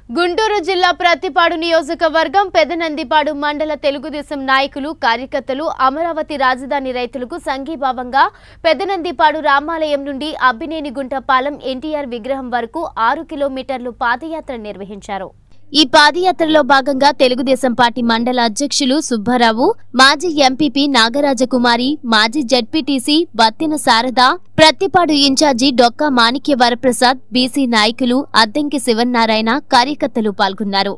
గుంటూరు జిల్లా ప్రతిపాడు నియోజకవర్గం పెదనందిపాడు మండల తెలుగుదేశం నాయకులు కార్యకర్తలు అమరావతి రాజధాని రైతులకు సంఘీభావంగా పెదనందిపాడు రామాలయం నుండి అబ్బినేనిగుంట పాలెం ఎన్టీఆర్ విగ్రహం వరకు ఆరు కిలోమీటర్లు పాదయాత్ర నిర్వహించారు ఈ పాదయాత్రలో భాగంగా తెలుగుదేశం పార్టీ మండల అధ్యక్షులు సుబ్బారావు మాజీ ఎంపీపీ నాగరాజకుమారి మాజీ ZPTC Battina Sharada Prattipadu incharge Dokka Manikya Varaprasad BC నాయకులు అద్దంకి శివన్నారాయణ కార్యకర్తలు పాల్గొన్నారు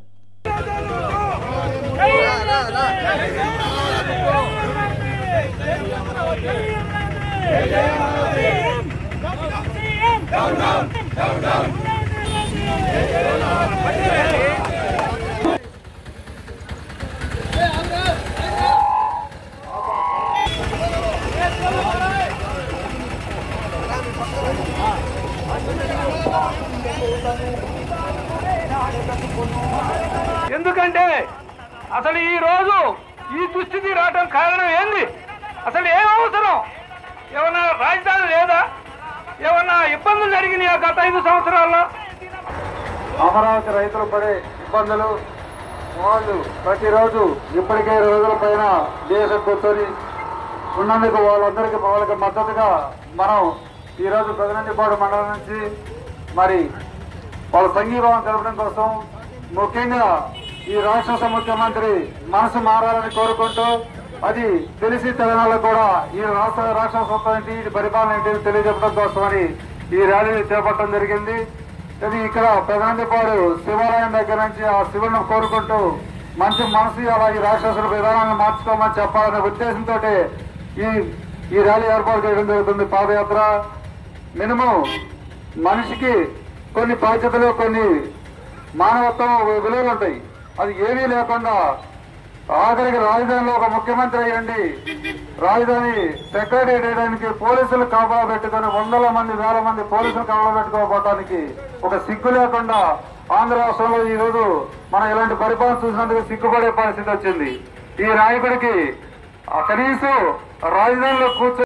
ఎందుకంటే అసలు ఈ రోజు ఈ దుస్థితి రావడం కారణం ఏంది అసలు ఏం అవసరం ఏమన్నా రాజధాని లేదా ఏమన్నా ఇబ్బందులు జరిగినాయా గత ఐదు సంవత్సరాల్లో అమరావతి రైతులు పడే ఇబ్బందులు వాళ్ళు ప్రతిరోజు ఇప్పటికే రోజుల పైన దేశం కూర్చొని ఉన్నందుకు వాళ్ళందరికీ వాళ్ళకి మద్దతుగా మనం ఈరోజు ప్రతినిధిపాడు మండలం నుంచి మరి వాళ్ళ సంఘీభావం తెలపడం కోసం ముఖ్యంగా ఈ రాష్ట్ర ముఖ్యమంత్రి మనసు మారాలని కోరుకుంటూ అది తెలిసి తెలంగాణలో కూడా ఈ రాష్ట్ర రాష్ట్ర స్వత్వం ఏంటి ఈ పరిపాలన ఏంటి అని తెలియజెప్పడం కోసమని ఈ ర్యాలీని చేపట్టడం జరిగింది ఇది ఇక్కడ ప్రధానిపాడు శివాలయం దగ్గర నుంచి ఆ శివుని కోరుకుంటూ మంచి మనసు అలా ఈ రాక్షసుల విధానాన్ని మార్చుకోమని చెప్పాలనే ఉద్దేశంతో ఈ ఈ ర్యాలీ ఏర్పాటు చేయడం జరుగుతుంది పాదయాత్ర మినిమం మనిషికి కొన్ని బాధ్యతలు కొన్ని మానవత్వం విలువలు ఉంటాయి అది ఏమీ లేకుండా ఆఖరికి రాజధానిలో ఒక ముఖ్యమంత్రి అయ్యండి రాజధాని సెక్రటరీ చేయడానికి పోలీసులు కాపలా పెట్టుకొని వందల మంది వేల మంది పోలీసులు కాపలా పెట్టుకోకపోవడానికి ఒక సిగ్గు లేకుండా ఆంధ్ర రాష్ట్రంలో ఈ రోజు మనం ఇలాంటి పరిపాలన చూసినందుకు సిగ్గుపడే పరిస్థితి వచ్చింది ఈ నాయకుడికి ఆ కనీసం రాజధానిలో కూర్చొని